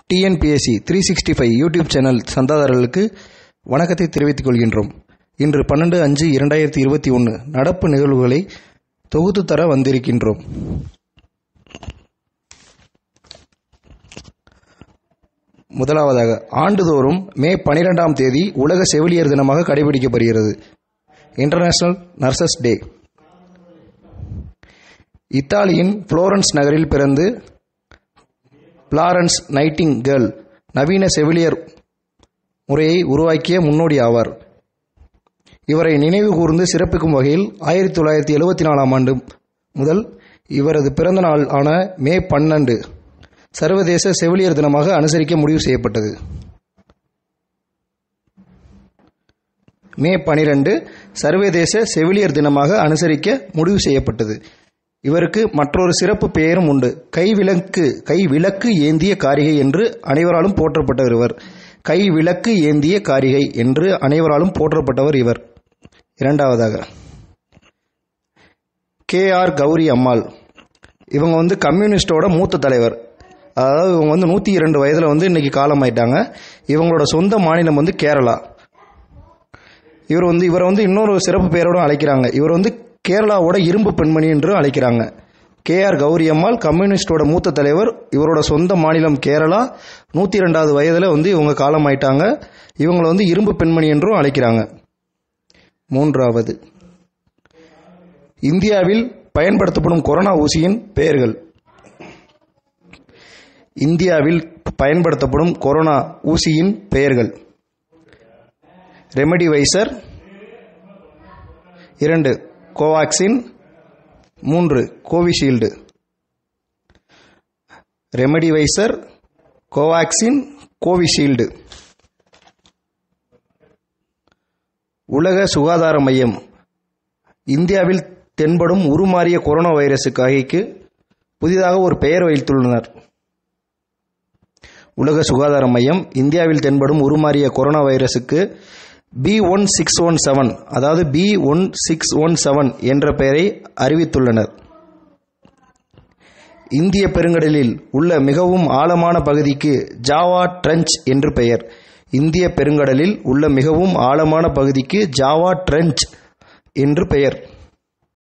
TNPSC three sixty five YouTube channel சந்தாதாரர்களுக்கு வணக்கத்தை தெரிவித்துக் கொள்கின்றோம் இன்று பன்னெண்டு அஞ்சு இரண்டாயிரத்தி இருபத்தி ஒன்று நடப்பு நிகழ்வுகளை தொகுத்து தர வந்திருக்கின்றோம் முதலாவதாக ஆண்டுதோறும் மே பனிரெண்டாம் தேதி உலக செவிலியர் தினமாக கடைபிடிக்கப்படுகிறது இன்டர்நேஷனல் நர்சஸ் டே இத்தாலியின் புளோரன்ஸ் நகரில் பிறந்து பிளாரன்ஸ் நைட்டிங் கேர்ள் நவீன செவிலியர் முறையை உருவாக்கிய முன்னோடி ஆவார் இவரை நினைவு கூர்ந்து சிறப்பிக்கும் வகையில் ஆயிரத்தி தொள்ளாயிரத்தி எழுபத்தி நாலாம் ஆண்டு முதல் இவரது பிறந்த நாள் ஆன மே பன்னெண்டு சர்வதேச செவிலியர் தினமாக அனுசரிக்க முடிவு செய்யப்பட்டது மே பனிரெண்டு சர்வதேச செவிலியர் தினமாக அனுசரிக்க முடிவு செய்யப்பட்டது இவருக்கு மற்றொரு சிறப்பு பெயரும் உண்டு கைவிளக்கு கைவிளக்கு ஏந்திய காரிகை என்று அனைவராலும் போற்றப்பட்டவர் இவர் கைவிளக்கு ஏந்திய காரிகை என்று அனைவராலும் போற்றப்பட்டவர் இவர் இரண்டாவதாக கே ஆர் கௌரி அம்மாள் இவங்க வந்து கம்யூனிஸ்டோட மூத்த தலைவர் அதாவது இவங்க வந்து நூற்றி இரண்டு வயதில் வந்து இன்னைக்கு காலமாயிட்டாங்க இவங்களோட சொந்த மாநிலம் வந்து கேரளா இவர் வந்து இவரை வந்து இன்னொரு சிறப்பு பெயரோட அழைக்கிறாங்க இவர் வந்து கேரளாவோட இரும்பு பெண்மணி என்று அழைக்கிறாங்க கே ஆர் கௌரி அம்மாள் கம்யூனிஸ்டோட மூத்த தலைவர் இவரோட சொந்த மாநிலம் கேரளா நூற்றி ரெண்டாவது வயதில் வந்து இவங்க காலமாயிட்டாங்க இவங்களை வந்து இரும்பு பெண்மணி என்றும் அழைக்கிறாங்க மூன்றாவது இந்தியாவில் பயன்படுத்தப்படும் கொரோனா ஊசியின் பெயர்கள் இந்தியாவில் பயன்படுத்தப்படும் கொரோனா ஊசியின் பெயர்கள் ரெமடிவைசர் இரண்டு கோவாக்சின் மூன்று கோவிஷீல்டு ரெமடிவைசர் கோவாக்சின் கோவிஷீல்டு உலக சுகாதார மையம் இந்தியாவில் தென்படும் உருமாறிய கொரோனா வைரஸுக்கு வகைக்கு புதிதாக ஒரு பெயர் வைத்துள்ளனர் உலக சுகாதார மையம் இந்தியாவில் தென்படும் உருமாறிய கொரோனா வைரஸுக்கு B one six one seven அதாவது B one six one seven என்ற பெயரை அறிவித்துள்ளனர் இந்திய பெருங்கடலில் உள்ள மிகவும் ஆழமான பகுதிக்கு ஜாவா ட்ரெஞ்ச் என்று பெயர் இந்திய பெருங்கடலில் உள்ள மிகவும் ஆழமான பகுதிக்கு ஜாவா ட்ரெஞ்ச் என்று பெயர்